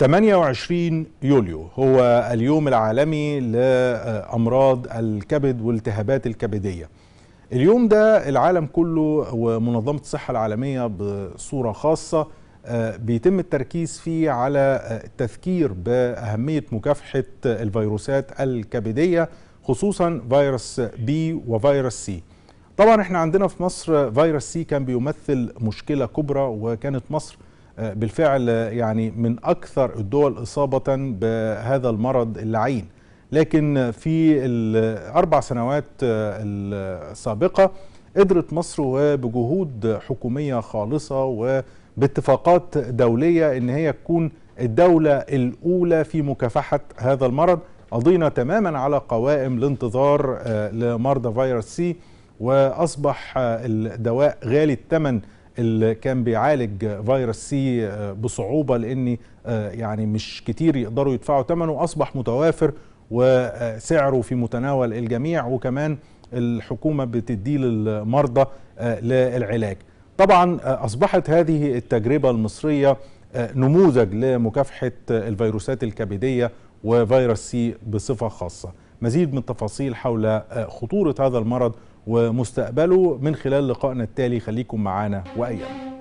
28 يوليو هو اليوم العالمي لأمراض الكبد والالتهابات الكبدية اليوم ده العالم كله ومنظمة الصحة العالمية بصورة خاصة بيتم التركيز فيه على التذكير بأهمية مكافحة الفيروسات الكبدية خصوصا فيروس بي وفيروس سي طبعا احنا عندنا في مصر فيروس سي كان بيمثل مشكلة كبرى وكانت مصر بالفعل يعني من أكثر الدول إصابة بهذا المرض اللعين لكن في الأربع سنوات السابقة قدرت مصر وبجهود حكومية خالصة وباتفاقات دولية ان هي تكون الدولة الأولى في مكافحة هذا المرض قضينا تماما على قوائم الانتظار لمرضى فيروس سي وأصبح الدواء غالي الثمن اللي كان بيعالج فيروس سي بصعوبة لأن يعني مش كتير يقدروا يدفعوا ثمنه أصبح متوافر وسعره في متناول الجميع وكمان الحكومة بتديه للمرضى للعلاج طبعا أصبحت هذه التجربة المصرية نموذج لمكافحة الفيروسات الكبدية وفيروس سي بصفة خاصة مزيد من التفاصيل حول خطورة هذا المرض ومستقبله من خلال لقائنا التالي خليكم معانا وأيام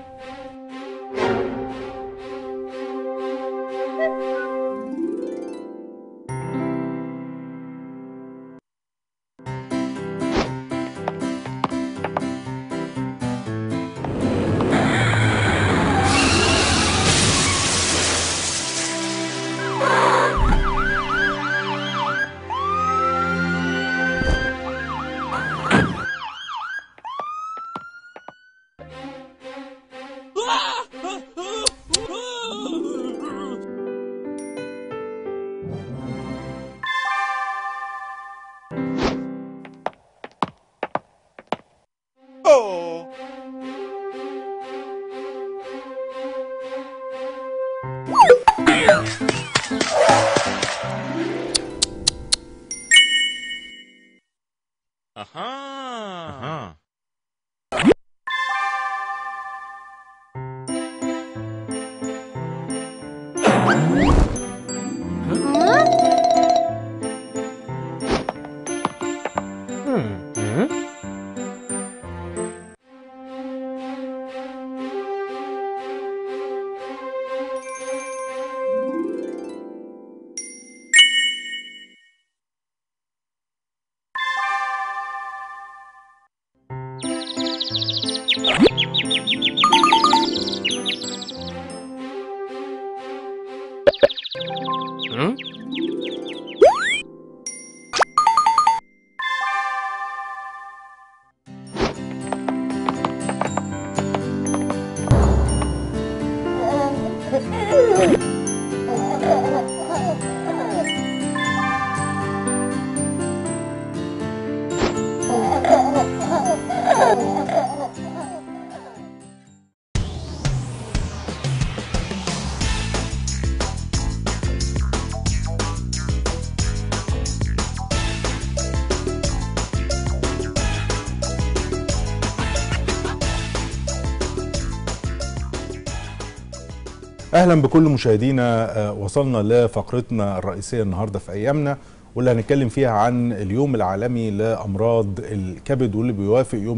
اهلا بكل مشاهدينا وصلنا لفقرتنا الرئيسيه النهارده في ايامنا واللي هنتكلم فيها عن اليوم العالمي لامراض الكبد واللي بيوافق يوم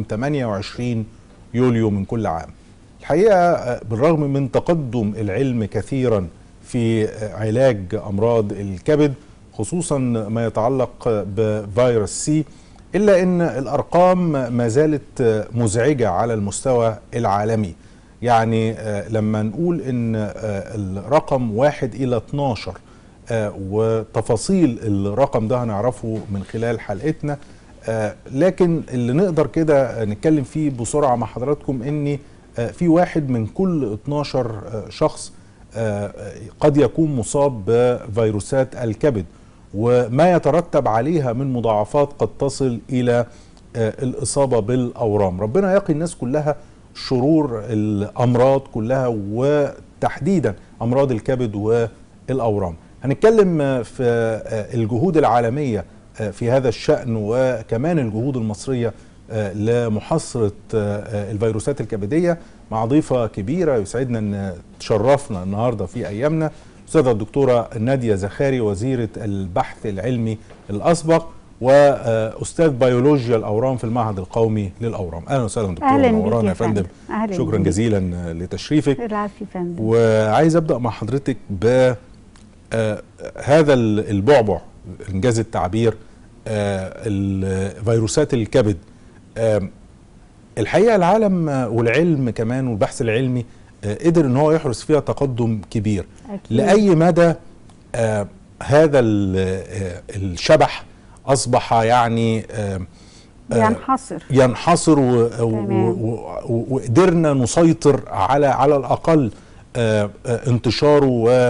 28 يوليو من كل عام. الحقيقه بالرغم من تقدم العلم كثيرا في علاج امراض الكبد خصوصا ما يتعلق بفيروس سي الا ان الارقام ما زالت مزعجه على المستوى العالمي. يعني لما نقول ان الرقم واحد الى 12 وتفاصيل الرقم ده هنعرفه من خلال حلقتنا لكن اللي نقدر كده نتكلم فيه بسرعة مع حضراتكم ان في واحد من كل 12 شخص قد يكون مصاب بفيروسات الكبد وما يترتب عليها من مضاعفات قد تصل الى الاصابة بالاورام ربنا يقي الناس كلها شرور الامراض كلها وتحديدا امراض الكبد والاورام هنتكلم في الجهود العالميه في هذا الشان وكمان الجهود المصريه لمحاصره الفيروسات الكبديه مع ضيفه كبيره يسعدنا ان تشرفنا النهارده في ايامنا استاذه الدكتوره ناديه زخاري وزيره البحث العلمي الاسبق واستاذ بيولوجيا الاورام في المعهد القومي للاورام اهلا وسهلا دكتوره اهلا بيك منورانا يا يا فندم أهلا شكرا بيك. جزيلا لتشريفك العافية يا فندم وعايز ابدا مع حضرتك ب آه، هذا ال- البعبع انجاز التعبير آه، ال- فيروسات الكبد آم، الحقيقه العالم آه، والعلم كمان والبحث العلمي آه، قدر ان هو يحرز فيها تقدم كبير أكيد. لاي مدى آه، هذا ال- آه، الشبح اصبح يعني آم، آه، بينحصر ينحصر و- و- تمام. و- و- وقدرنا نسيطر على على الاقل آه، آه، انتشاره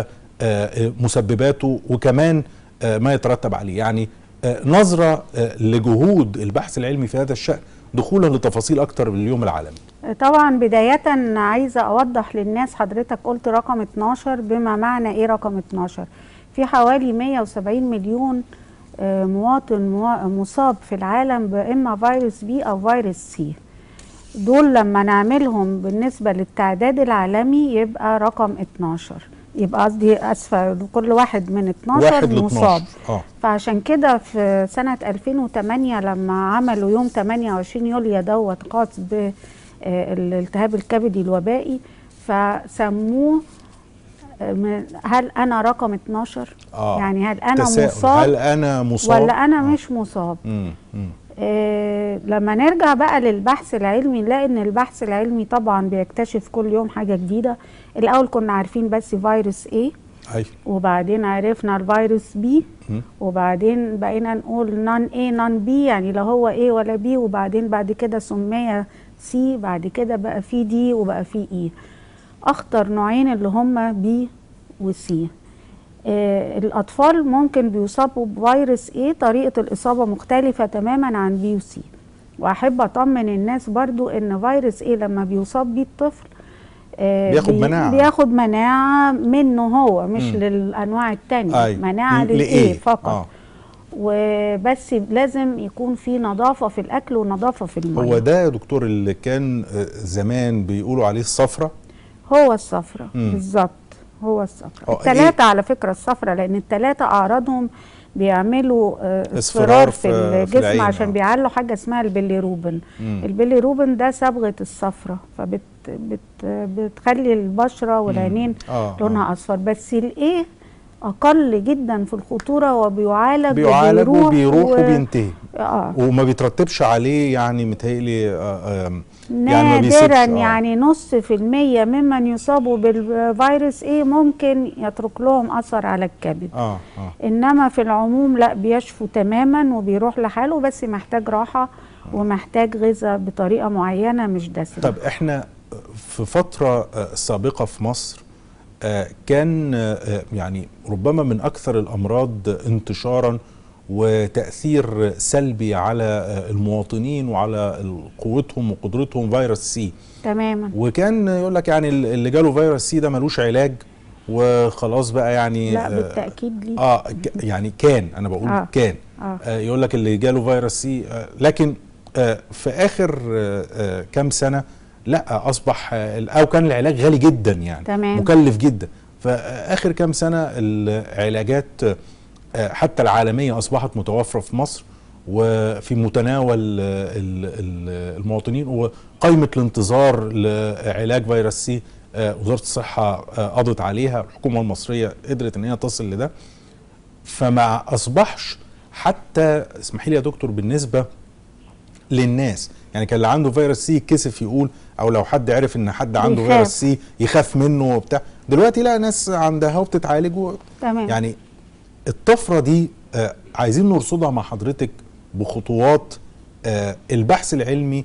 ومسبباته وكمان آه، ما يترتب عليه يعني آه، نظره آه، لجهود البحث العلمي في هذا الشان دخولا لتفاصيل اكتر باليوم العالمي طبعا بداية عايزة أوضح للناس حضرتك قلت رقم 12 بما معنى إيه رقم 12 في حوالي 170 مليون آه، مواطن موا- مصاب في العالم بإما فيروس بي أو فيروس سي دول لما نعملهم بالنسبة للتعداد العالمي يبقى رقم 12 يبقى قصدي أسفة كل واحد من 12 واحد ل مصاب 12 اه فعشان كده في سنة 2008 لما عملوا يوم 28 يوليو دوت خاص بالالتهاب الكبدي الوبائي فسموه آه، من- هل أنا رقم 12 اه يعني هل أنا تساؤل. مصاب هل انا مصاب ولا أنا آه. مش مصاب مم. مم. آه لما نرجع بقى للبحث العلمي نلاقي ان البحث العلمي طبعا بيكتشف كل يوم حاجة جديدة الأول كنا عارفين بس فيروس ايه ايوه وبعدين عرفنا الفيروس بي مم. وبعدين بقينا نقول نون اي نون بي يعني لا هو ايه ولا بي وبعدين بعد كده سمي سي بعد كده بقى في دي وبقى في اي اخطر نوعين اللي هما بي وسي آه الاطفال ممكن بيصابوا بفيروس ايه طريقه الاصابه مختلفه تماما عن بي وسي واحب اطمن الناس برضو ان فيروس ايه لما بيصاب بيه الطفل آه، بياخد بي- مناعة. بياخد مناعه منه هو مش مم. للانواع التانية أيوة. مناعه ل- للايه فقط آه. وبس لازم يكون في نظافه في الاكل ونظافه في الميه هو ده يا دكتور اللي كان آه، زمان بيقولوا عليه الصفرة هو الصفرة مم. بالظبط هو الصفرة اه، الثلاثة على فكرة الصفرة لأن الثلاثة أعراضهم بيعملوا آه، اصفرار اصفرار في- في في الجسم العين، عشان اه. بيعلوا حاجة اسمها البيليروبين مم. البيليروبين ده صبغة الصفرة فبت بت بتخلي البشرة والعينين آه، لونها أصفر بس الإيه أقل جدا في الخطورة وبيعالج بيعالج وبيروح وبيروح و- وبينتهي اه وما بيترتبش عليه يعني متهيألي آه، آم، يعني ما بيسيبش، نادرا آه. يعني نص في المية ممن يصابوا بالفيروس ايه ممكن يترك لهم اثر على الكبد اه اه انما في العموم لا بيشفوا تماما وبيروح لحاله بس محتاج راحة ومحتاج غذاء بطريقة معينة مش دسمة طب احنا في فترة آه، سابقة في مصر آه، كان آه، يعني ربما من أكثر الأمراض انتشارا وتأثير سلبي على آه، المواطنين وعلى قوتهم وقدرتهم فيروس سي تماما وكان يقول لك يعني اللي جاله فيروس سي ده ملوش علاج وخلاص بقى يعني لا آه، بالتأكيد ليه اه ك- يعني كان انا بقول آه. آه. كان آه. آه يقول لك اللي جاله فيروس سي آه لكن آه في اخر آه آه كام سنه لا اصبح آه او كان العلاج غالي جدا يعني تمام. مكلف جدا فاخر كام سنه العلاجات آه حتى العالميه اصبحت متوفره في مصر وفي متناول آه، ال- ال- المواطنين وقائمه الانتظار لعلاج فيروس سي آه، وزاره الصحه آه، قضت عليها الحكومه المصريه قدرت ان هي تصل لده فما اصبحش حتى اسمحي لي يا دكتور بالنسبه للناس يعني كان اللي عنده فيروس سي يتكسف يقول او لو حد عرف ان حد عنده بيخاف. فيروس سي يخاف منه وبتاع دلوقتي لا ناس عندها وبتتعالج و... تمام يعني الطفره دي آه عايزين نرصدها مع حضرتك بخطوات آه البحث العلمي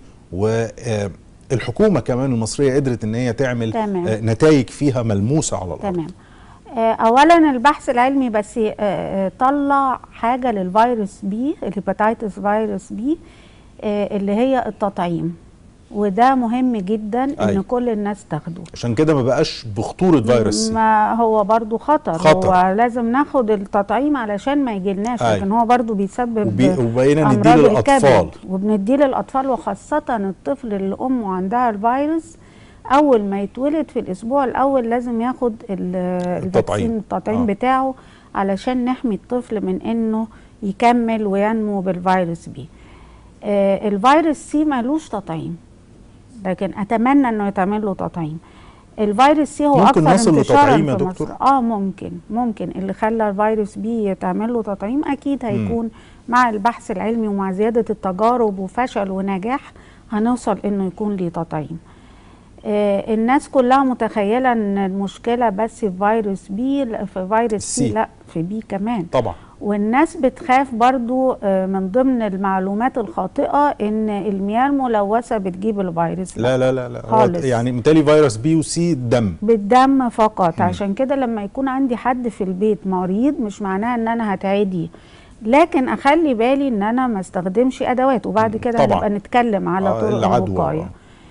والحكومه كمان المصريه قدرت ان هي تعمل تمام. آه نتائج فيها ملموسه على الارض تمام آه، اولا البحث العلمي بس آه، آه، طلع حاجه للفيروس بي الهيباتيتس فيروس بي آه، اللي هي التطعيم وده مهم جدا ان أيوة. كل الناس تاخده عشان كده ما بقاش بخطوره فيروس سي ما هو برضو خطر, خطر. هو لازم ناخد التطعيم علشان ما يجيلناش أيوة. لكن هو برضو بيسبب وبي- وبقينا أمراض نديه للاطفال الكبد وبنديه للاطفال وخاصه الطفل اللي امه عندها الفيروس اول ما يتولد في الاسبوع الاول لازم ياخد ال- الفاكسين التطعيم آه. بتاعه علشان نحمي الطفل من انه يكمل وينمو بالفيروس بي آه الفيروس سي ملوش تطعيم لكن اتمنى انه يتعمل له تطعيم الفيروس سي هو ممكن اكثر نصل انتشارا لتطعيم يا في دكتور؟ مصر اه ممكن ممكن اللي خلى الفيروس بي يتعمل له تطعيم اكيد هيكون مع البحث العلمي ومع زياده التجارب وفشل ونجاح هنوصل انه يكون ليه تطعيم آه الناس كلها متخيله ان المشكله بس في فيروس بي لا، في فيروس سي سي. لا في بي كمان طبعا والناس بتخاف برضو آه، من ضمن المعلومات الخاطئة ان المياه الملوثة بتجيب الفيروس لا لا لا لا هو خالص. يعني متهيألي فيروس بي وسي دم بالدم فقط عشان كده لما يكون عندي حد في البيت مريض مش معناها ان انا هتعدي لكن اخلي بالي ان انا ما استخدمش ادوات وبعد كده طبعا. هنبقى نتكلم على آه، طرق العدوى، الوقايه آه.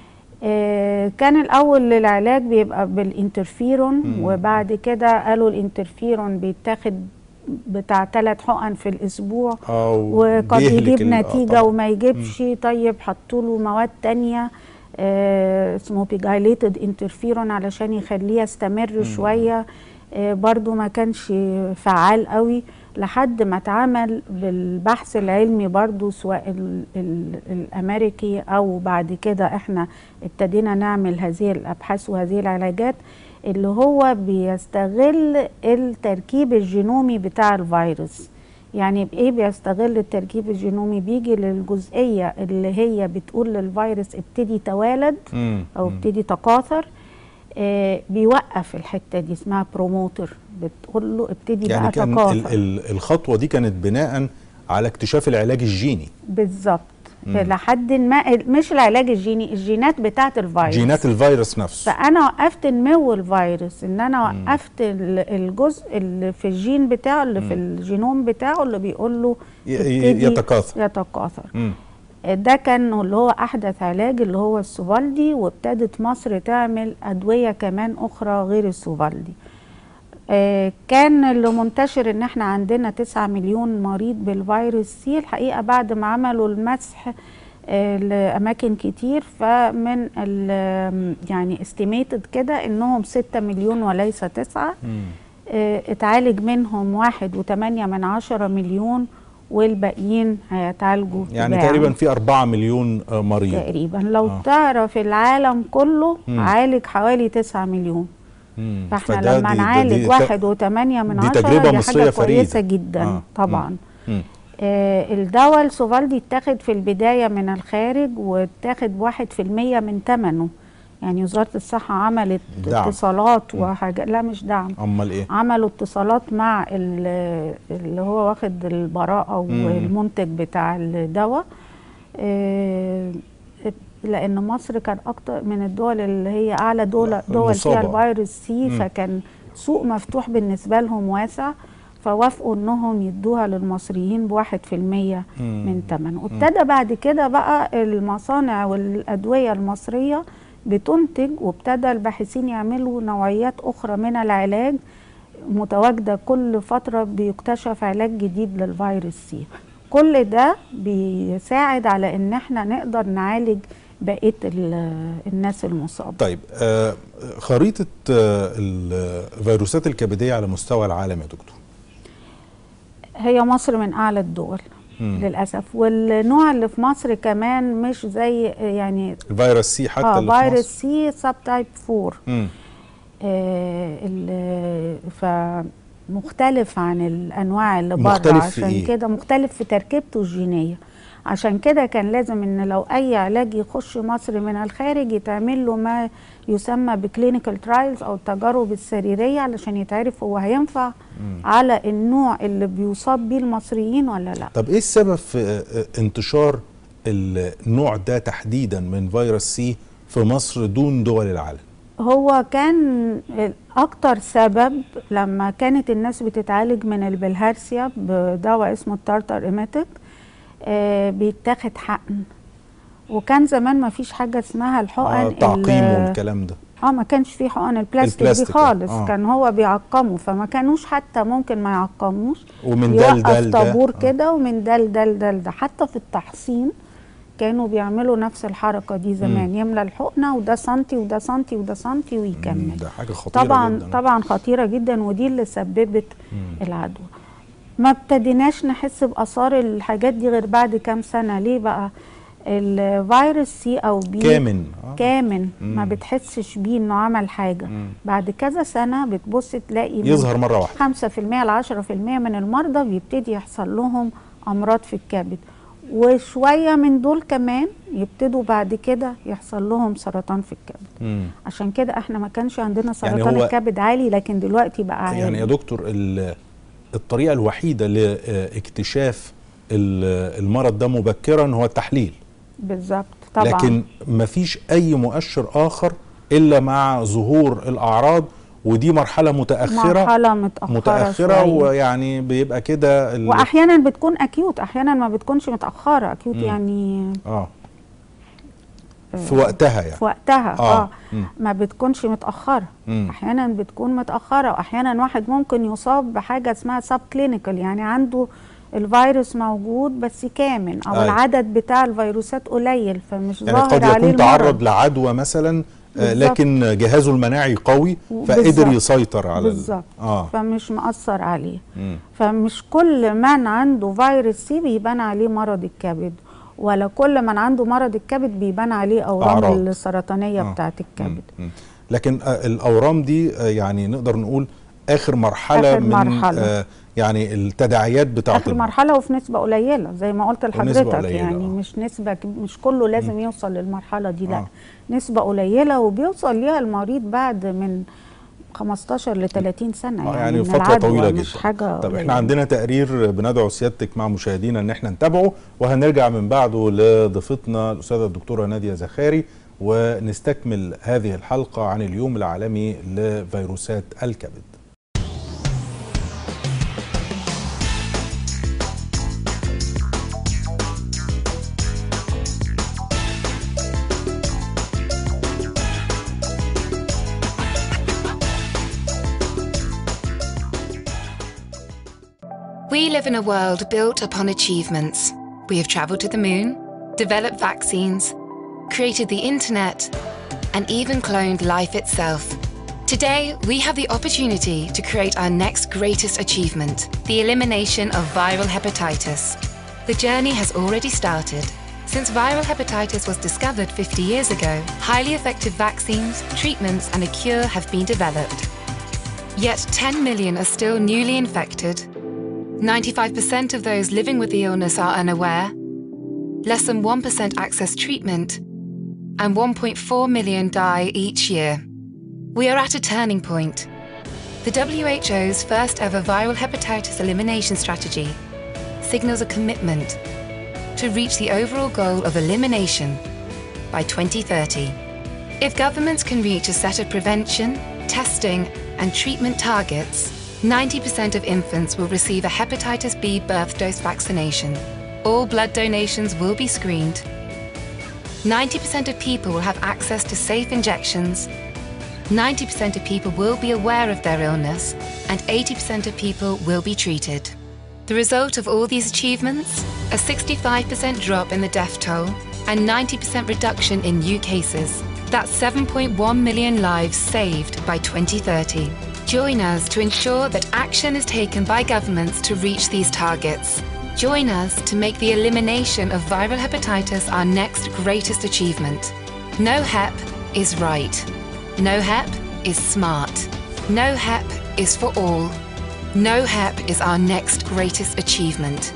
آه، كان الاول العلاج بيبقى بالانترفيرون وبعد كده قالوا الانترفيرون بيتاخد بتاع ثلاث حقن في الاسبوع اه وقد وبيهلك يجيب ال- آه، نتيجة طبعاً. وما يجيبش طيب حطوا له مواد تانية آه اسمه بيجايليتد انترفيرون علشان يخليه يستمر شوية آه برضو ما كانش فعال قوي لحد ما اتعمل بالبحث العلمي برضو سواء ال ال الامريكي او بعد كده احنا ابتدينا نعمل هذه الابحاث وهذه العلاجات اللي هو بيستغل التركيب الجينومي بتاع الفيروس يعني بايه بيستغل التركيب الجينومي بيجي للجزئيه اللي هي بتقول للفيروس ابتدي توالد مم. او مم. ابتدي تكاثر آه بيوقف الحته دي اسمها بروموتر بتقول له ابتدي يعني بقى كان تكاثر ال ال الخطوه دي كانت بناء على اكتشاف العلاج الجيني بالظبط لحد ما مش العلاج الجيني الجينات بتاعت الفيروس جينات الفيروس نفسه فانا وقفت نمو الفيروس ان انا وقفت ال- الجزء اللي في الجين بتاعه اللي في الجينوم بتاعه اللي بيقول له ي- ابتدي يتكاثر. يتكاثر مم. ده كان اللي هو احدث علاج اللي هو السوفالدي وابتدت مصر تعمل ادويه كمان اخرى غير السوفالدي آه، كان اللي منتشر ان احنا عندنا 9 مليون مريض بالفيروس سي الحقيقه بعد ما عملوا المسح آه، لاماكن كتير فمن ال- يعني استيميتد كده انهم 6 مليون وليس 9 مم. آه، اتعالج منهم واحد وتمانية من عشرة مليون والباقيين هيتعالجوا يعني تباعاً. تقريبا في 4 مليون آه، مريض تقريبا لو آه. آه. تعرف العالم كله مم. عالج حوالي 9 مليون مم. فاحنا فده لما دي- ده- نعالج دي- واحد وثمانية من دي عشرة تجربة دي مصرية حاجة فريدة. كويسة جدا آه. آه. طبعا مم. آه الدواء السوفالدي اتاخد في البداية من الخارج واتاخد بواحد في المية من ثمنه يعني وزارة الصحة عملت دعم. اتصالات وحاجة لا مش دعم امال ايه عملوا اتصالات مع ال- اللي هو واخد البراءة مم. والمنتج بتاع الدواء آه، لأن مصر كان أكتر من الدول اللي هي أعلى دول دول فيها المصابة. الفيروس سي مم. فكان سوق مفتوح بالنسبة لهم واسع فوافقوا انهم يدوها للمصريين بواحد في المية مم. من ثمنه وابتدى بعد كده بقى المصانع والأدوية المصرية بتنتج وابتدى الباحثين يعملوا نوعيات أخرى من العلاج متواجدة كل فترة بيكتشف علاج جديد للفيروس سي كل ده بيساعد على ان احنا نقدر نعالج بقية ال- الناس المصابة طيب آه خريطه آه الفيروسات الكبديه على مستوى العالم يا دكتور هي مصر من اعلى الدول مم. للاسف والنوع اللي في مصر كمان مش زي يعني الفيروس سي حتى اه اللي في فيروس مصر سي سب تايب 4 مم. آه ال- فمختلف عن الانواع اللي بره مختلف في عشان إيه؟ كده مختلف في تركيبته الجينيه عشان كده كان لازم ان لو اي علاج يخش مصر من الخارج يتعمل له ما يسمى بكلينيكال ترايلز او التجارب السريريه علشان يتعرف هو هينفع على النوع اللي بيصاب بيه المصريين ولا لا طب ايه السبب في آه، آه، انتشار النوع ده تحديدا من فيروس سي في مصر دون دول العالم هو كان اكتر سبب لما كانت الناس بتتعالج من البلهارسيا بدواء اسمه التارتر ايميتك آه بيتاخد حقن وكان زمان ما فيش حاجه اسمها الحقن آه ال- تعقيم والكلام ده اه ما كانش في حقن البلاستيك, دي البلاستيك، خالص آه. كان هو بيعقمه فما كانوش حتى ممكن ما يعقموش ومن ده لده يوقف لده طابور آه. كده ومن ده لده لده لده حتى في التحصين كانوا بيعملوا نفس الحركه دي زمان يملى الحقنه وده سنتي وده سنتي وده سنتي ويكمل ده حاجه خطيره طبعا جدا طبعا خطيره جدا ودي اللي سببت العدوى ما ابتديناش نحس باثار الحاجات دي غير بعد كام سنه ليه بقى الفيروس سي او بي كامن آه. كامن ما مم. بتحسش بيه انه عمل حاجه مم. بعد كذا سنه بتبص تلاقي من يظهر مره واحده 5% ل 10% من المرضى بيبتدي يحصل لهم امراض في الكبد وشويه من دول كمان يبتدوا بعد كده يحصل لهم سرطان في الكبد مم. عشان كده احنا ما كانش عندنا سرطان هو- الكبد عالي لكن دلوقتي بقى عالي يعني يا دكتور ال- الطريقه الوحيده لاكتشاف ال- المرض ده مبكرا هو التحليل بالظبط طبعا لكن مفيش اي مؤشر اخر الا مع ظهور الاعراض ودي مرحله متاخره مرحله متاخره متاخره شوية. ويعني بيبقى كده ال- واحيانا بتكون اكيوت احيانا ما بتكونش متاخره اكيوت مم. يعني اه في وقتها يعني في وقتها آه. اه, مم. ما بتكونش متاخره مم. احيانا بتكون متاخره واحيانا واحد ممكن يصاب بحاجه اسمها سب كلينيكال يعني عنده الفيروس موجود بس كامن او أيوة. العدد بتاع الفيروسات قليل فمش يعني ظاهر قد عليه يكون تعرض المرض لعدوى مثلا آه، بالظبط. لكن جهازه المناعي قوي فقدر بالظبط. يسيطر على ال- بالظبط اه فمش مأثر عليه مم. فمش كل من عنده فيروس سي بيبان عليه مرض الكبد ولا كل من عنده مرض الكبد بيبان عليه اورام أعراض. السرطانيه آه. بتاعه الكبد مم. مم. لكن آه، الاورام دي آه، يعني نقدر نقول اخر مرحله آخر من مرحلة. آه، يعني التداعيات بتاعه اخر مرحله وفي نسبه قليله زي ما قلت ونسبة لحضرتك قليلة، يعني آه. مش نسبه كب- مش كله لازم يوصل للمرحله دي لا آه. نسبه قليله وبيوصل ليها المريض بعد من 15 ل 30 سنه آه، يعني, يعني من فتره العدوى طويله مش جدا حاجه طب احنا قليلة. عندنا تقرير بندعو سيادتك مع مشاهدينا ان احنا نتابعه وهنرجع من بعده لضيفتنا الاستاذه الدكتوره ناديه زخاري ونستكمل هذه الحلقه عن اليوم العالمي لفيروسات الكبد We live in a world built upon achievements. We have traveled to the moon, developed vaccines, created the internet, and even cloned life itself. Today, we have the opportunity to create our next greatest achievement the elimination of viral hepatitis. The journey has already started. Since viral hepatitis was discovered 50 years ago, highly effective vaccines, treatments, and a cure have been developed. Yet 10 million are still newly infected 95% of those living with the illness are unaware, less than 1% access treatment, and 1.4 million die each year. We are at a turning point. The WHO's first ever viral hepatitis elimination strategy signals a commitment to reach the overall goal of elimination by 2030. If governments can reach a set of prevention, testing, and treatment targets, 90% of infants will receive a hepatitis B birth dose vaccination. All blood donations will be screened. 90% of people will have access to safe injections. 90% of people will be aware of their illness, and 80% of people will be treated. The result of all these achievements? A 65% drop in the death toll and 90% reduction in new cases. That's 7.1 million lives saved by 2030. Join us to ensure that action is taken by governments to reach these targets. Join us to make the elimination of viral hepatitis our next greatest achievement. No HEP is right. No HEP is smart. No HEP is for all. No HEP is our next greatest achievement.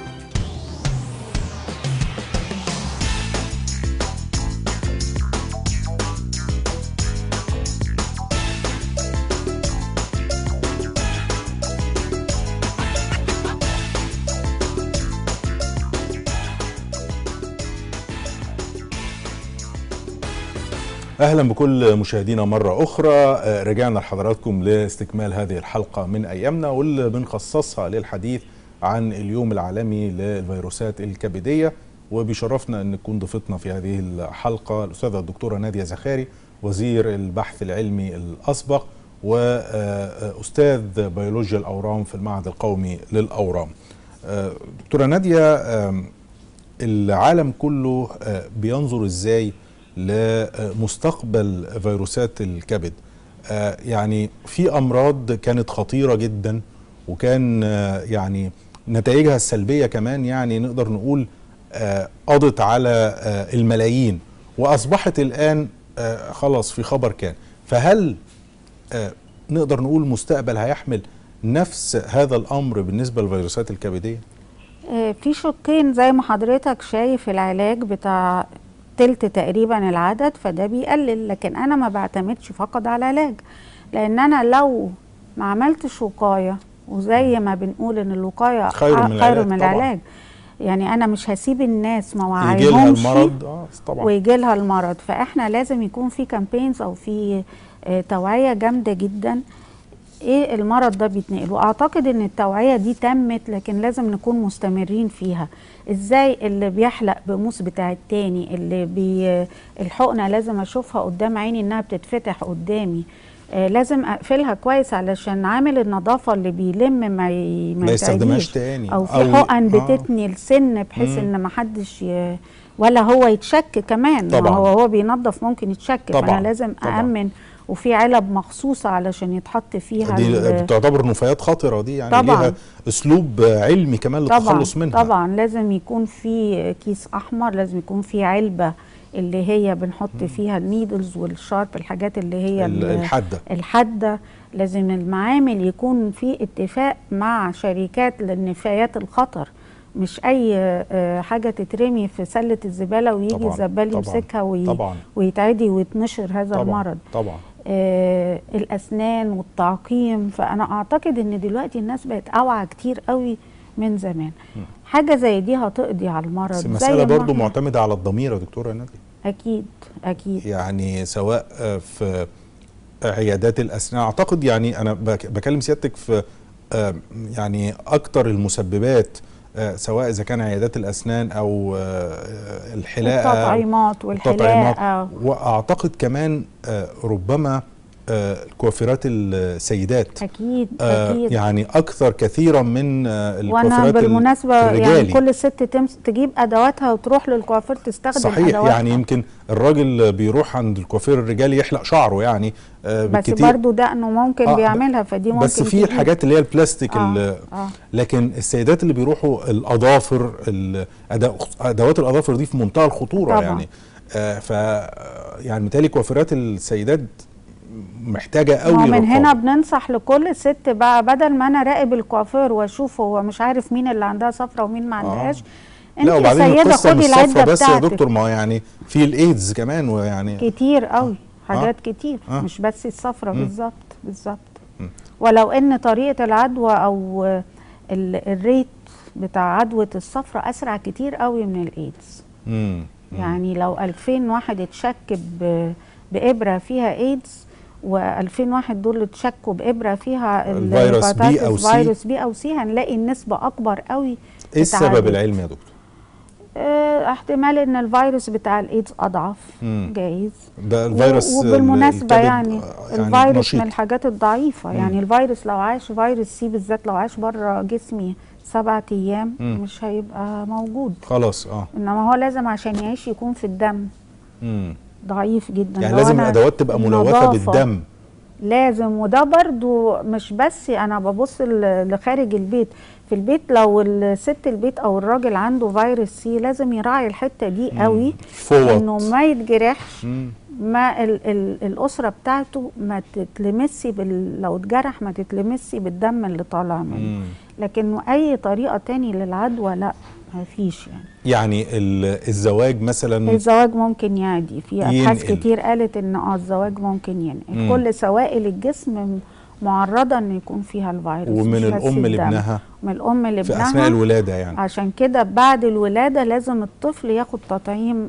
اهلا بكل مشاهدينا مره اخرى آه، رجعنا لحضراتكم لاستكمال هذه الحلقه من ايامنا واللي بنخصصها للحديث عن اليوم العالمي للفيروسات الكبديه وبيشرفنا ان تكون ضيفتنا في هذه الحلقه الاستاذه الدكتوره ناديه زخاري وزير البحث العلمي الاسبق واستاذ بيولوجيا الاورام في المعهد القومي للاورام. آه، دكتوره ناديه آم، العالم كله آه، بينظر ازاي لمستقبل فيروسات الكبد آه، يعني في امراض كانت خطيره جدا وكان آه، يعني نتائجها السلبيه كمان يعني نقدر نقول آه، قضت على آه، الملايين واصبحت الان آه، خلاص في خبر كان فهل آه، نقدر نقول مستقبل هيحمل نفس هذا الامر بالنسبه للفيروسات الكبديه آه، في شقين زي ما حضرتك شايف العلاج بتاع تلت تقريبا العدد فده بيقلل لكن انا ما بعتمدش فقط على العلاج لان انا لو ما عملتش وقايه وزي ما بنقول ان الوقايه خير ع- من خير العلاج من طبعاً. العلاج يعني انا مش هسيب الناس ما يجي لها وعيهمش المرض اه طبعا ويجي لها المرض فاحنا لازم يكون في كامبينز او في آه، توعيه جامده جدا ايه المرض ده بيتنقل واعتقد ان التوعيه دي تمت لكن لازم نكون مستمرين فيها ازاي اللي بيحلق بموس بتاع التاني اللي بي الحقنه لازم اشوفها قدام عيني انها بتتفتح قدامي آه لازم اقفلها كويس علشان عامل النظافه اللي بيلم ما ي... ما يستخدمهاش يتعديش. تاني او في أو- حقن آه. بتتني السن بحيث مم. ان ما حدش ي... ولا هو يتشك كمان ما طبعاً. هو هو بينظف ممكن يتشك طبعاً. فانا لازم طبعاً. أأمن وفي علب مخصوصة علشان يتحط فيها دي ال- بتعتبر نفايات خطره دي يعني طبعاً. ليها اسلوب علمي كمان طبعا للتخلص منها طبعا لازم يكون في كيس احمر لازم يكون في علبة اللي هي بنحط فيها النيدلز والشارب الحاجات اللي هي ال- ال- الحاده الحادة لازم المعامل يكون في اتفاق مع شركات للنفايات الخطر مش اي آه، حاجة تترمي في سلة الزبالة ويجي طبعاً، الزبال طبعاً، يمسكها وي... طبعا ويتعدي ويتنشر هذا طبعا المرض طبعا آه الاسنان والتعقيم فانا اعتقد ان دلوقتي الناس بقت اوعى كتير قوي من زمان حاجه زي دي هتقضي على المرض بس زي المساله ما برضو إحنا- معتمده على الضمير يا دكتوره ناديه اكيد اكيد يعني سواء آه، في عيادات الاسنان اعتقد يعني انا بك- بكلم سيادتك في آه، يعني اكتر المسببات آه، سواء اذا كان عيادات الاسنان او آه، الحلاقه التطعيمات التطعيمات والحلاقه واعتقد كمان آه، ربما آه، الكوافيرات السيدات اكيد آه، اكيد يعني اكثر كثيرا من آه، وانا الكوافيرات ال- بالمناسبه يعني الرجالي. كل ست تمس تجيب ادواتها وتروح للكوافير تستخدم صحيح أدواتها. يعني يمكن الراجل بيروح عند الكوافير الرجالي يحلق شعره يعني آه، بس بالكتير برضو دقنه ممكن آه، بيعملها فدي ممكن بس في تجيب. الحاجات اللي هي البلاستيك آه، اللي آه. لكن السيدات اللي بيروحوا الاظافر ال- أدا- ادوات الاظافر دي في منتهى الخطوره طبعاً. يعني آه ف يعني متهيألي كوافيرات السيدات محتاجه قوي ما هو من هنا رقابة. بننصح لكل ست بقى بدل ما انا راقب الكوافير واشوف هو مش عارف مين اللي عندها صفرة ومين ما عندهاش انت لا وبعدين سيدة القصه مش خدي صفرة العدة بس يا بتاعتك دكتور ما هو يعني في الايدز كمان ويعني كتير قوي حاجات كتير آه. مش بس الصفرة مم. بالظبط بالظبط مم. ولو ان طريقة العدوى او ال- الريت بتاع عدوى الصفرة اسرع كتير قوي من الايدز مم. مم. يعني لو 2000 واحد اتشك ب- بإبرة فيها ايدز و2000 واحد دول اتشكوا بإبرة فيها ال- الفيروس بي الهيباتيتس أو سي. فيروس بي أو سي هنلاقي النسبة أكبر قوي ايه السبب بتعالج. العلمي يا دكتور؟ اه احتمال ان الفيروس بتاع الايدز اضعف مم. جايز ده الفيروس و- وبالمناسبة الكبد، يعني, آه، الفيروس نشيط. من الحاجات الضعيفة مم. يعني الفيروس لو عاش فيروس سي بالذات لو عاش بره جسمي سبعة أيام مم. مش هيبقى موجود خلاص اه إنما هو لازم عشان يعيش يكون في الدم مم. ضعيف جدا يعني لو لازم أنا الادوات تبقى ملوثه النظافة بالدم لازم وده برضو مش بس انا ببص ل- لخارج البيت في البيت لو الست البيت او الراجل عنده فيروس سي لازم يراعي الحته دي قوي انه فوط ما يتجرحش مم. ما ال ال الاسره بتاعته ما تتلمسي بال لو اتجرح ما تتلمسي بالدم اللي طالع منه مم. لكن اي طريقه تاني للعدوى لا ما فيش يعني يعني ال- الزواج مثلا الزواج ممكن يعدي في ابحاث ينقل. كتير قالت ان اه الزواج ممكن ينقل مم. كل سوائل الجسم معرضه ان يكون فيها الفيروس ومن مش بس الام الدم. لابنها من الام في اثناء لابنها الولاده يعني عشان كده بعد الولاده لازم الطفل ياخد تطعيم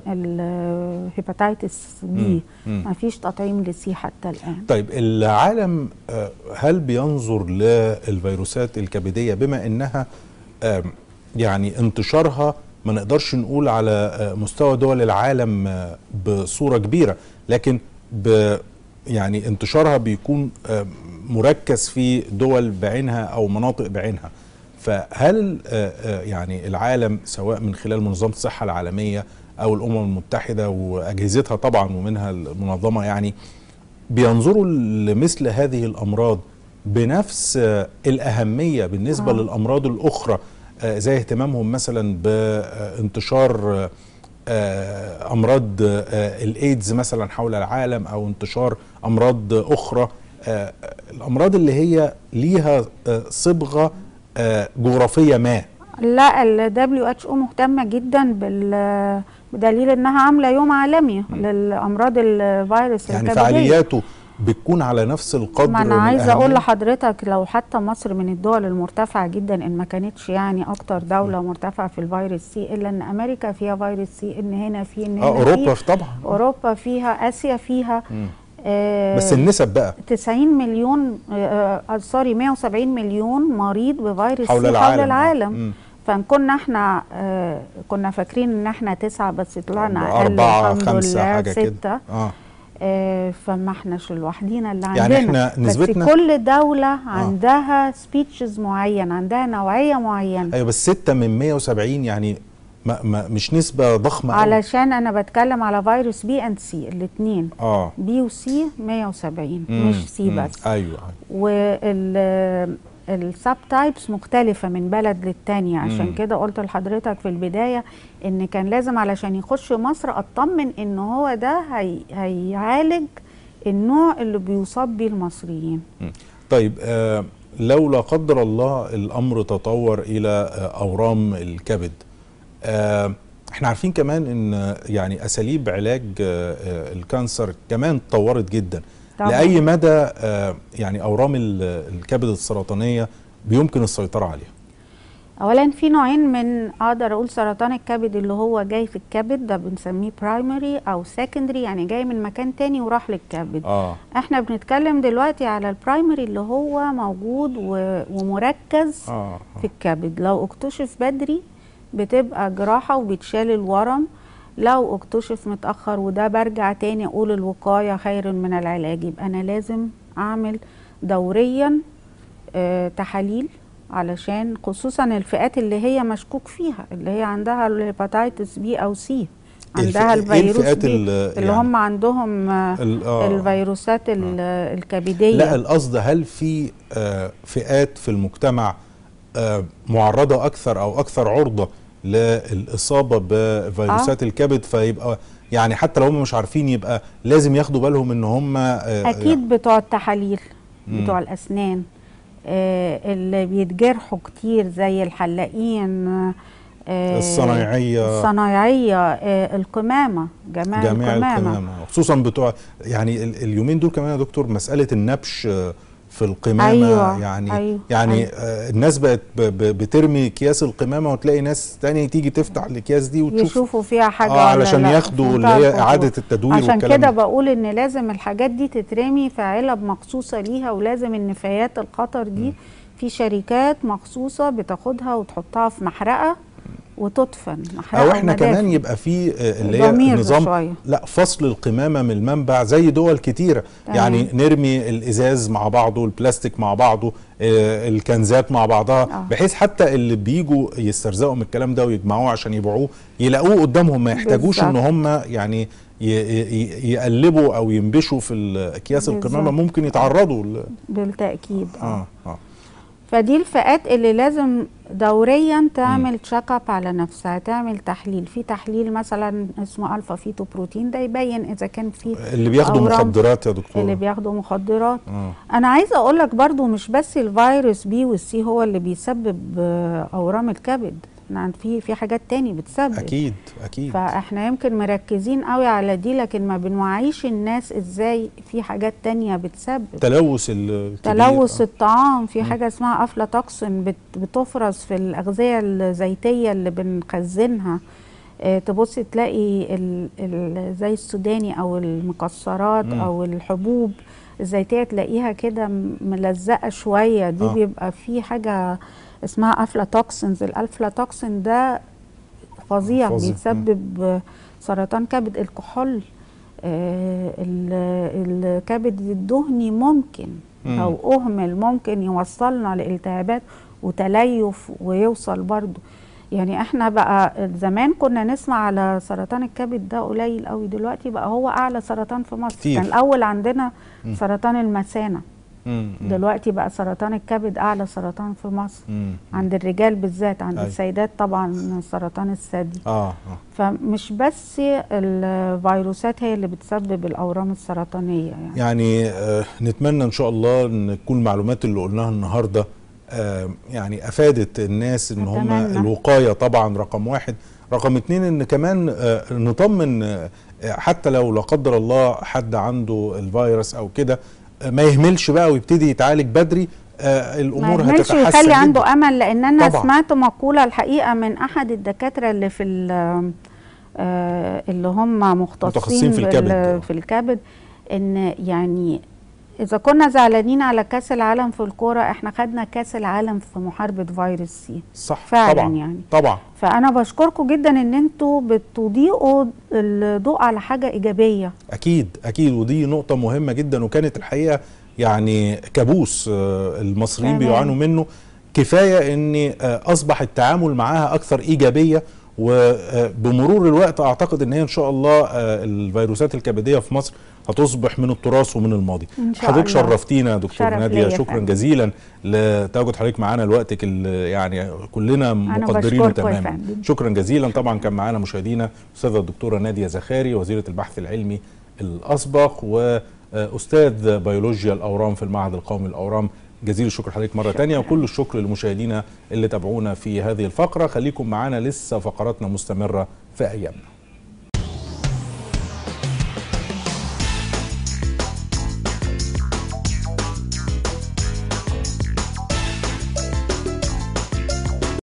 الهيباتيتس بي مم. ما فيش تطعيم لسي حتى الان طيب العالم آه، هل بينظر للفيروسات الكبديه بما انها آم، يعني انتشارها ما نقدرش نقول على آه، مستوى دول العالم آه، بصوره كبيره لكن ب يعني انتشارها بيكون آه، مركز في دول بعينها او مناطق بعينها فهل آه، آه، يعني العالم سواء من خلال منظمه الصحه العالميه او الامم المتحده واجهزتها طبعا ومنها المنظمه يعني بينظروا لمثل هذه الامراض بنفس آه، الاهميه بالنسبه آه. آه. للامراض الاخرى آه، زي اهتمامهم مثلا بانتشار آه، آه، امراض آه، الايدز مثلا حول العالم او انتشار امراض اخرى آه، الامراض اللي هي ليها آه، صبغه آه، جغرافيه ما لا ال WHO مهتمة جدا بال بدليل انها عاملة يوم عالمي للامراض الفيروس يعني الكبدية. فعالياته بتكون على نفس القدر ما انا من عايزه اقول الأهمية؟ لحضرتك لو حتى مصر من الدول المرتفعه جدا ان ما كانتش يعني اكتر دوله مرتفعه في الفيروس سي الا ان امريكا فيها فيروس سي ان هنا في ان هنا اه اوروبا في طبعا اوروبا فيها اسيا فيها مم. آه بس النسب بقى 90 مليون آه آه، سوري 170 مليون مريض بفيروس حول سي العالم حول آه. العالم مم. فان كنا احنا آه كنا فاكرين ان احنا تسعة بس طلعنا اقل أربعة الحمد خمسة لله حاجة كده ستة اه آه، فما احناش لوحدينا اللي يعني عندنا احنا نسبتنا- بس كل دولة عندها سبيتشز معين عندها نوعية معينة ايوه بس 6 من 170 يعني ما ما مش نسبه ضخمه أوي. علشان انا بتكلم على فيروس بي اند سي الاثنين اه بي وسي 170 مم. مش سي مم. بس ايوه وال السب تايبس مختلفة من بلد للتانية عشان مم. كده قلت لحضرتك في البداية ان كان لازم علشان يخش مصر اطمن ان هو ده هي هيعالج النوع اللي بيصاب بيه المصريين مم. طيب آه لو لا قدر الله الامر تطور الى آه اورام الكبد آه احنا عارفين كمان ان آه، يعني اساليب علاج آه آه الكانسر كمان اتطورت جدا طبعاً. لاي مدى آه يعني اورام ال- الكبد السرطانيه بيمكن السيطره عليها اولا في نوعين من اقدر اقول سرطان الكبد اللي هو جاي في الكبد ده بنسميه برايمري او سكندري يعني جاي من مكان تاني وراح للكبد اه احنا بنتكلم دلوقتي على البرايمري اللي هو موجود و- ومركز اه في الكبد لو اكتشف بدري بتبقى جراحة وبيتشال الورم لو اكتشف متأخر وده برجع تاني اقول الوقاية خير من العلاج يبقى انا لازم اعمل دوريا آه تحاليل علشان خصوصا الفئات اللي هي مشكوك فيها اللي هي عندها الهيباتيتس بي او سي عندها الف- إيه الفيروس الفئات بي ال- اللي يعني هم عندهم آه ال- آه. الفيروسات ال- الكبدية لا القصد هل في آه، فئات في المجتمع آه، معرضة أكثر أو أكثر عرضة للإصابة بفيروسات آه. الكبد فيبقى يعني حتى لو هم مش عارفين يبقى لازم ياخدوا بالهم ان هم آه، اكيد بتوع التحاليل مم. بتوع الاسنان آه اللي بيتجرحوا كتير زي الحلاقين آه الصنايعية. الصنايعيه آه القمامه جماعه, جميع القمامه, القمامة خصوصا بتوع يعني ال- اليومين دول كمان يا دكتور مسألة النبش آه، في القمامة أيوة، يعني أيوة، يعني أيوة. آه، الناس بقت ب- ب- بترمي اكياس القمامة وتلاقي ناس تانية تيجي تفتح الاكياس دي وتشوف يشوفوا فيها حاجه اه ولا علشان لا. ياخدوا في اللي منتهى هي الخطورة. اعادة التدوير عشان والكلام كده ده. بقول ان لازم الحاجات دي تترمي في علب مخصوصه ليها ولازم النفايات الخطر دي في شركات مخصوصه بتاخدها وتحطها في محرقه وتدفن محرقه او احنا ومدافن. كمان يبقى في آه، اللي هي ضمير نظام شوية. لا فصل القمامه من المنبع زي دول كتيره تمام. يعني نرمي الازاز مع بعضه البلاستيك مع بعضه آه، الكنزات مع بعضها آه. بحيث حتى اللي بيجوا يسترزقوا من الكلام ده ويجمعوه عشان يبيعوه يلاقوه قدامهم ما يحتاجوش ان بالظبط. هم يعني ي- ي- يقلبوا او ينبشوا في اكياس القمامه بالظبط. ممكن يتعرضوا ل... بالتاكيد اه اه اه فدي الفئات اللي لازم دوريا تعمل تشيك اب على نفسها تعمل تحليل في تحليل مثلا اسمه الفا فيتو بروتين ده يبين اذا كان في اللي بياخدوا أورام مخدرات يا دكتور اللي بياخدوا مخدرات آه. انا عايزه اقول لك برضو مش بس الفيروس بي والسي هو اللي بيسبب آه، اورام الكبد يعني في في حاجات تاني بتسبب اكيد اكيد فاحنا يمكن مركزين قوي على دي لكن ما بنوعيش الناس ازاي في حاجات تانية بتسبب تلوث الكبير تلوث آه. الطعام في حاجه اسمها افلاتوكسين بت بتفرز في الاغذيه الزيتيه اللي بنخزنها آه، تبص تلاقي ال ال زي السوداني او المكسرات مم. او الحبوب الزيتيه تلاقيها كده م- ملزقه شويه دي آه. بيبقى في حاجه اسمها افلاتوكسينز الافلاتوكسين ده فظيع فظيع. بيسبب آه، سرطان كبد الكحول آه، ال- الكبد الدهني ممكن مم. لو اهمل ممكن يوصلنا لالتهابات وتليف ويوصل برضه يعني احنا بقى زمان كنا نسمع على سرطان الكبد ده قليل قوي دلوقتي بقى هو اعلى سرطان في مصر كتير. كان الاول عندنا سرطان المثانه مم. مم. دلوقتي بقى سرطان الكبد اعلى سرطان في مصر مم. عند الرجال بالذات عند أيوة. السيدات طبعا سرطان الثدي اه اه فمش بس الفيروسات هي اللي بتسبب الاورام السرطانيه يعني يعني آه نتمنى ان شاء الله ان تكون المعلومات اللي قلناها النهارده آه يعني افادت الناس ان هم أتمنى. الوقايه طبعا رقم واحد رقم اتنين ان كمان آه نطمن آه حتى لو لا قدر الله حد عنده الفيروس او كده آه ما يهملش بقى ويبتدي يتعالج بدري آه ما الامور يهملش هتتحسن ويخلي جداً. عنده امل لان انا طبعاً. سمعت مقوله الحقيقه من احد الدكاتره اللي في ال- آه، اللي هم مختصين متخصصين في بال- الكبد. في الكبد ان يعني اذا كنا زعلانين على كاس العالم في الكوره احنا خدنا كاس العالم في محاربه فيروس سي صح فعلاً طبعا يعني. طبعا فانا بشكركم جدا ان انتوا بتضيئوا الضوء على حاجه ايجابيه اكيد اكيد ودي نقطه مهمه جدا وكانت الحقيقه يعني كابوس آه، المصريين تمام. بيعانوا منه كفايه ان آه، اصبح التعامل معاها اكثر ايجابيه وبمرور الوقت اعتقد ان هي ان شاء الله آه، الفيروسات الكبديه في مصر هتصبح من التراث ومن الماضي إن شاء حضرتك الله. شرفتينا يا دكتور شرف ناديه ليا شكرا فعلا. جزيلا لتواجد حضرتك معانا لوقتك ال- يعني كلنا مقدرينه بشكركم يا تماما فندم. شكرا جزيلا طبعا كان معانا مشاهدينا استاذه الدكتوره ناديه زخاري وزيره البحث العلمي الاسبق واستاذ بيولوجيا الاورام في المعهد القومي للاورام جزيل الشكر حضرتك مره تانية وكل الشكر لمشاهدينا اللي تابعونا في هذه الفقره خليكم معانا لسه فقراتنا مستمره في ايامنا